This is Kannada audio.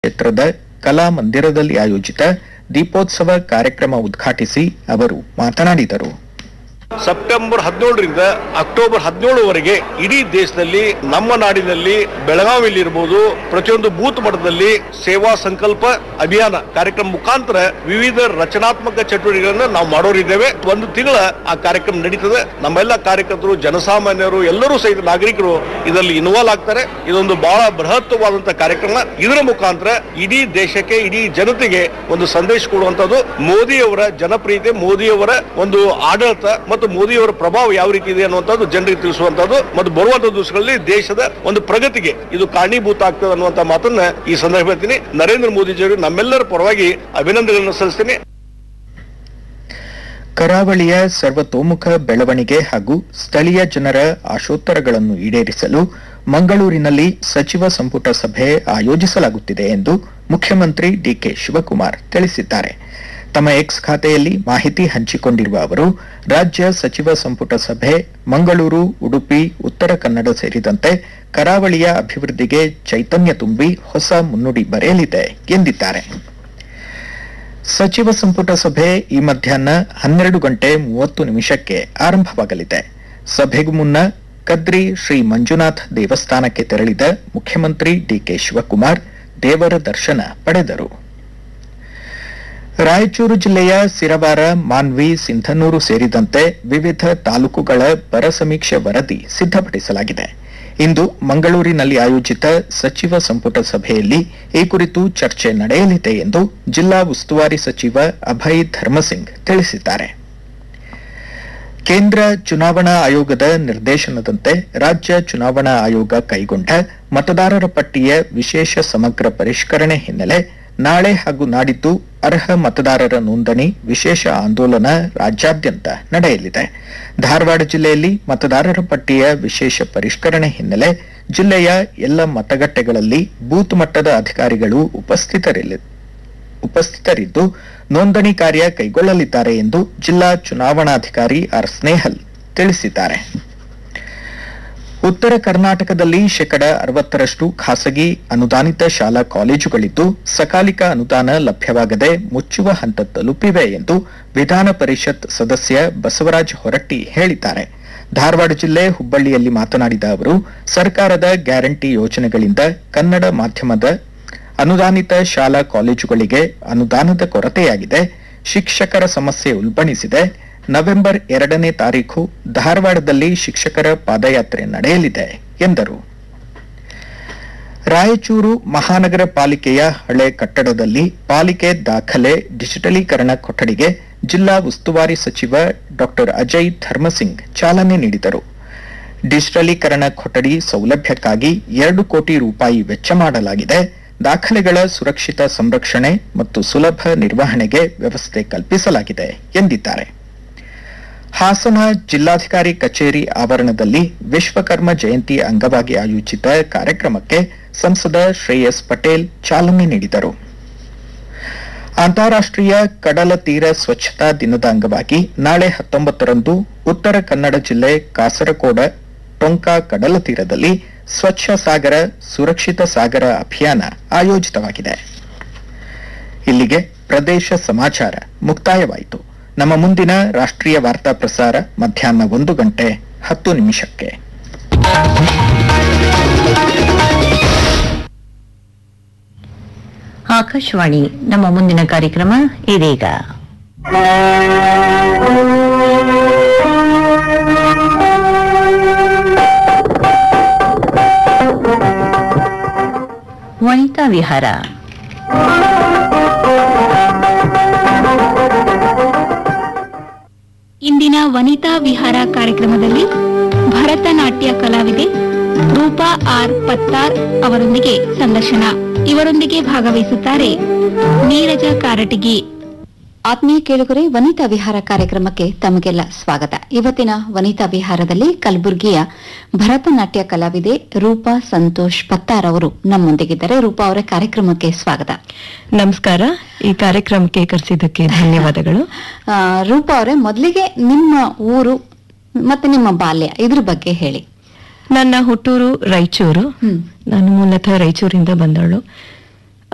ಕ್ಷೇತ್ರದ ಕಲಾ ಮಂದಿರದಲ್ಲಿ ಆಯೋಜಿತ ದೀಪೋತ್ಸವ ಕಾರ್ಯಕ್ರಮ ಉದ್ಘಾಟಿಸಿ ಅವರು ಮಾತನಾಡಿದರು ಸೆಪ್ಟೆಂಬರ್ ಹದಿನೇಳರಿಂದ ಅಕ್ಟೋಬರ್ ಹದಿನೇಳವರೆಗೆ ಇಡೀ ದೇಶದಲ್ಲಿ ನಮ್ಮ ನಾಡಿನಲ್ಲಿ ಬೆಳಗಾವಿಯಲ್ಲಿ ಇರಬಹುದು ಪ್ರತಿಯೊಂದು ಬೂತ್ ಮಟ್ಟದಲ್ಲಿ ಸೇವಾ ಸಂಕಲ್ಪ ಅಭಿಯಾನ ಕಾರ್ಯಕ್ರಮ ಮುಖಾಂತರ ವಿವಿಧ ರಚನಾತ್ಮಕ ಚಟುವಟಿಕೆಗಳನ್ನು ನಾವು ಮಾಡೋರಿದ್ದೇವೆ ಒಂದು ತಿಂಗಳ ಆ ಕಾರ್ಯಕ್ರಮ ನಡೀತದೆ ನಮ್ಮೆಲ್ಲ ಕಾರ್ಯಕರ್ತರು ಜನಸಾಮಾನ್ಯರು ಎಲ್ಲರೂ ಸಹಿತ ನಾಗರಿಕರು ಇದರಲ್ಲಿ ಇನ್ವಾಲ್ವ್ ಆಗ್ತಾರೆ ಇದೊಂದು ಬಹಳ ಬೃಹತ್ವಾದಂತಹ ಕಾರ್ಯಕ್ರಮ ಇದರ ಮುಖಾಂತರ ಇಡೀ ದೇಶಕ್ಕೆ ಇಡೀ ಜನತೆಗೆ ಒಂದು ಸಂದೇಶ ಕೊಡುವಂತದ್ದು ಮೋದಿಯವರ ಜನಪ್ರಿಯತೆ ಮೋದಿಯವರ ಒಂದು ಆಡಳಿತ ಮತ್ತು ಮೋದಿಯವರ ಪ್ರಭಾವ ಯಾವ ರೀತಿ ಇದೆ ಅನ್ನುವಂಥದ್ದು ಜನರಿಗೆ ತಿಳಿಸುವಂತದ್ದು ಮತ್ತು ಬರುವಂತ ದಿವಸಗಳಲ್ಲಿ ದೇಶದ ಒಂದು ಪ್ರಗತಿಗೆ ಇದು ಕಾರಣೀಭೂತ ಆಗ್ತದೆ ಅನ್ನುವಂತ ಮಾತನ್ನ ಈ ಸಂದರ್ಭ ಹೇಳ್ತೀನಿ ನರೇಂದ್ರ ಮೋದಿಜಿಯವರು ನಮ್ಮೆಲ್ಲರ ಪರವಾಗಿ ಅಭಿನಂದನೆಗಳನ್ನು ಸಲ್ಲಿಸ್ತೀನಿ ಕರಾವಳಿಯ ಸರ್ವತೋಮುಖ ಬೆಳವಣಿಗೆ ಹಾಗೂ ಸ್ಥಳೀಯ ಜನರ ಆಶೋತ್ತರಗಳನ್ನು ಈಡೇರಿಸಲು ಮಂಗಳೂರಿನಲ್ಲಿ ಸಚಿವ ಸಂಪುಟ ಸಭೆ ಆಯೋಜಿಸಲಾಗುತ್ತಿದೆ ಎಂದು ಮುಖ್ಯಮಂತ್ರಿ ಡಿಕೆ ಶಿವಕುಮಾರ್ ತಿಳಿಸಿದ್ದಾರೆ ತಮ್ಮ ಎಕ್ಸ್ ಖಾತೆಯಲ್ಲಿ ಮಾಹಿತಿ ಹಂಚಿಕೊಂಡಿರುವ ಅವರು ರಾಜ್ಯ ಸಚಿವ ಸಂಪುಟ ಸಭೆ ಮಂಗಳೂರು ಉಡುಪಿ ಉತ್ತರ ಕನ್ನಡ ಸೇರಿದಂತೆ ಕರಾವಳಿಯ ಅಭಿವೃದ್ಧಿಗೆ ಚೈತನ್ಯ ತುಂಬಿ ಹೊಸ ಮುನ್ನುಡಿ ಬರೆಯಲಿದೆ ಎಂದಿದ್ದಾರೆ ಸಚಿವ ಸಂಪುಟ ಸಭೆ ಈ ಮಧ್ಯಾಹ್ನ ಹನ್ನೆರಡು ಗಂಟೆ ಮೂವತ್ತು ನಿಮಿಷಕ್ಕೆ ಆರಂಭವಾಗಲಿದೆ ಸಭೆಗೂ ಮುನ್ನ ಕದ್ರಿ ಶ್ರೀ ಮಂಜುನಾಥ್ ದೇವಸ್ಥಾನಕ್ಕೆ ತೆರಳಿದ ಮುಖ್ಯಮಂತ್ರಿ ಡಿಕೆ ಶಿವಕುಮಾರ್ ದೇವರ ದರ್ಶನ ಪಡೆದರು ರಾಯಚೂರು ಜಿಲ್ಲೆಯ ಸಿರವಾರ ಮಾನ್ವಿ ಸಿಂಧನೂರು ಸೇರಿದಂತೆ ವಿವಿಧ ತಾಲೂಕುಗಳ ಬರ ಸಮೀಕ್ಷೆ ವರದಿ ಸಿದ್ಧಪಡಿಸಲಾಗಿದೆ ಇಂದು ಮಂಗಳೂರಿನಲ್ಲಿ ಆಯೋಜಿತ ಸಚಿವ ಸಂಪುಟ ಸಭೆಯಲ್ಲಿ ಈ ಕುರಿತು ಚರ್ಚೆ ನಡೆಯಲಿದೆ ಎಂದು ಜಿಲ್ಲಾ ಉಸ್ತುವಾರಿ ಸಚಿವ ಅಭಯ್ ಧರ್ಮಸಿಂಗ್ ತಿಳಿಸಿದ್ದಾರೆ ಕೇಂದ್ರ ಚುನಾವಣಾ ಆಯೋಗದ ನಿರ್ದೇಶನದಂತೆ ರಾಜ್ಯ ಚುನಾವಣಾ ಆಯೋಗ ಕೈಗೊಂಡ ಮತದಾರರ ಪಟ್ಟಿಯ ವಿಶೇಷ ಸಮಗ್ರ ಪರಿಷ್ಕರಣೆ ಹಿನ್ನೆಲೆ ನಾಳೆ ಹಾಗೂ ನಾಡಿದ್ದು ಅರ್ಹ ಮತದಾರರ ನೋಂದಣಿ ವಿಶೇಷ ಆಂದೋಲನ ರಾಜ್ಯಾದ್ಯಂತ ನಡೆಯಲಿದೆ ಧಾರವಾಡ ಜಿಲ್ಲೆಯಲ್ಲಿ ಮತದಾರರ ಪಟ್ಟಿಯ ವಿಶೇಷ ಪರಿಷ್ಕರಣೆ ಹಿನ್ನೆಲೆ ಜಿಲ್ಲೆಯ ಎಲ್ಲ ಮತಗಟ್ಟೆಗಳಲ್ಲಿ ಬೂತ್ ಮಟ್ಟದ ಅಧಿಕಾರಿಗಳು ಉಪಸ್ಥಿತರಿಲ್ಲ ಉಪಸ್ಥಿತರಿದ್ದು ನೋಂದಣಿ ಕಾರ್ಯ ಕೈಗೊಳ್ಳಲಿದ್ದಾರೆ ಎಂದು ಜಿಲ್ಲಾ ಚುನಾವಣಾಧಿಕಾರಿ ಆರ್ ಸ್ನೇಹಲ್ ತಿಳಿಸಿದ್ದಾರೆ ಉತ್ತರ ಕರ್ನಾಟಕದಲ್ಲಿ ಶೇಕಡ ಅರವತ್ತರಷ್ಟು ಖಾಸಗಿ ಅನುದಾನಿತ ಶಾಲಾ ಕಾಲೇಜುಗಳಿದ್ದು ಸಕಾಲಿಕ ಅನುದಾನ ಲಭ್ಯವಾಗದೆ ಮುಚ್ಚುವ ಹಂತ ತಲುಪಿವೆ ಎಂದು ವಿಧಾನ ಪರಿಷತ್ ಸದಸ್ಯ ಬಸವರಾಜ ಹೊರಟ್ಟಿ ಹೇಳಿದ್ದಾರೆ ಧಾರವಾಡ ಜಿಲ್ಲೆ ಹುಬ್ಬಳ್ಳಿಯಲ್ಲಿ ಮಾತನಾಡಿದ ಅವರು ಸರ್ಕಾರದ ಗ್ಯಾರಂಟಿ ಯೋಜನೆಗಳಿಂದ ಕನ್ನಡ ಮಾಧ್ಯಮದ ಅನುದಾನಿತ ಶಾಲಾ ಕಾಲೇಜುಗಳಿಗೆ ಅನುದಾನದ ಕೊರತೆಯಾಗಿದೆ ಶಿಕ್ಷಕರ ಸಮಸ್ಯೆ ಉಲ್ಬಣಿಸಿದೆ ನವೆಂಬರ್ ಎರಡನೇ ತಾರೀಖು ಧಾರವಾಡದಲ್ಲಿ ಶಿಕ್ಷಕರ ಪಾದಯಾತ್ರೆ ನಡೆಯಲಿದೆ ಎಂದರು ರಾಯಚೂರು ಮಹಾನಗರ ಪಾಲಿಕೆಯ ಹಳೆ ಕಟ್ಟಡದಲ್ಲಿ ಪಾಲಿಕೆ ದಾಖಲೆ ಡಿಜಿಟಲೀಕರಣ ಕೊಠಡಿಗೆ ಜಿಲ್ಲಾ ಉಸ್ತುವಾರಿ ಸಚಿವ ಡಾಕ್ಟರ್ ಅಜಯ್ ಧರ್ಮಸಿಂಗ್ ಚಾಲನೆ ನೀಡಿದರು ಡಿಜಿಟಲೀಕರಣ ಕೊಠಡಿ ಸೌಲಭ್ಯಕ್ಕಾಗಿ ಎರಡು ಕೋಟಿ ರೂಪಾಯಿ ವೆಚ್ಚ ಮಾಡಲಾಗಿದೆ ದಾಖಲೆಗಳ ಸುರಕ್ಷಿತ ಸಂರಕ್ಷಣೆ ಮತ್ತು ಸುಲಭ ನಿರ್ವಹಣೆಗೆ ವ್ಯವಸ್ಥೆ ಕಲ್ಪಿಸಲಾಗಿದೆ ಎಂದಿದ್ದಾರೆ ಹಾಸನ ಜಿಲ್ಲಾಧಿಕಾರಿ ಕಚೇರಿ ಆವರಣದಲ್ಲಿ ವಿಶ್ವಕರ್ಮ ಜಯಂತಿ ಅಂಗವಾಗಿ ಆಯೋಜಿತ ಕಾರ್ಯಕ್ರಮಕ್ಕೆ ಸಂಸದ ಶ್ರೇಯಸ್ ಪಟೇಲ್ ಚಾಲನೆ ನೀಡಿದರು ಅಂತಾರಾಷ್ಟ್ರೀಯ ಕಡಲ ತೀರ ಸ್ವಚ್ಛತಾ ದಿನದ ಅಂಗವಾಗಿ ನಾಳೆ ಹತ್ತೊಂಬತ್ತರಂದು ಉತ್ತರ ಕನ್ನಡ ಜಿಲ್ಲೆ ಕಾಸರಕೋಡ ಟೊಂಕಾ ಕಡಲ ತೀರದಲ್ಲಿ ಸ್ವಚ್ಛ ಸಾಗರ ಸುರಕ್ಷಿತ ಸಾಗರ ಅಭಿಯಾನ ಆಯೋಜಿತವಾಗಿದೆ ಇಲ್ಲಿಗೆ ಪ್ರದೇಶ ಸಮಾಚಾರ ಮುಕ್ತಾಯವಾಯಿತು ನಮ್ಮ ಮುಂದಿನ ರಾಷ್ಟ್ರೀಯ ವಾರ್ತಾ ಪ್ರಸಾರ ಮಧ್ಯಾಹ್ನ ಒಂದು ಗಂಟೆ ಹತ್ತು ನಿಮಿಷಕ್ಕೆ ಆಕಾಶವಾಣಿ ನಮ್ಮ ಮುಂದಿನ ಕಾರ್ಯಕ್ರಮ ಇದೀಗ ವನಿತಾ ವಿಹಾರ ಇಂದಿನ ವನಿತಾ ವಿಹಾರ ಕಾರ್ಯಕ್ರಮದಲ್ಲಿ ಭರತನಾಟ್ಯ ಕಲಾವಿದೆ ರೂಪಾ ಆರ್ ಪತ್ತಾರ್ ಅವರೊಂದಿಗೆ ಸಂದರ್ಶನ ಇವರೊಂದಿಗೆ ಭಾಗವಹಿಸುತ್ತಾರೆ ನೀರಜ ಕಾರಟಗಿ ಆತ್ಮೀಯ ಕೇಳುಗರೆ ವನಿತಾ ವಿಹಾರ ಕಾರ್ಯಕ್ರಮಕ್ಕೆ ತಮಗೆಲ್ಲ ಸ್ವಾಗತ ಇವತ್ತಿನ ವನಿತಾ ವಿಹಾರದಲ್ಲಿ ಕಲಬುರಗಿಯ ಭರತನಾಟ್ಯ ಕಲಾವಿದೆ ರೂಪಾ ಸಂತೋಷ್ ಪತ್ತಾರ್ ಅವರು ನಮ್ಮೊಂದಿಗಿದ್ದಾರೆ ರೂಪಾ ಅವರ ಕಾರ್ಯಕ್ರಮಕ್ಕೆ ಸ್ವಾಗತ ನಮಸ್ಕಾರ ಈ ಕಾರ್ಯಕ್ರಮಕ್ಕೆ ಕರೆಸಿದ್ದಕ್ಕೆ ಧನ್ಯವಾದಗಳು ಆ, ರೂಪಾ ಅವರೇ ಮೊದಲಿಗೆ ನಿಮ್ಮ ಊರು ಮತ್ತೆ ನಿಮ್ಮ ಬಾಲ್ಯ ಇದ್ರ ಬಗ್ಗೆ ಹೇಳಿ ನನ್ನ ಹುಟ್ಟೂರು ರಾಯಚೂರು ಹ್ಮ್. ನಾನು ಮೂಲತಃ ರಾಯಚೂರಿಂದ ಬಂದವಳು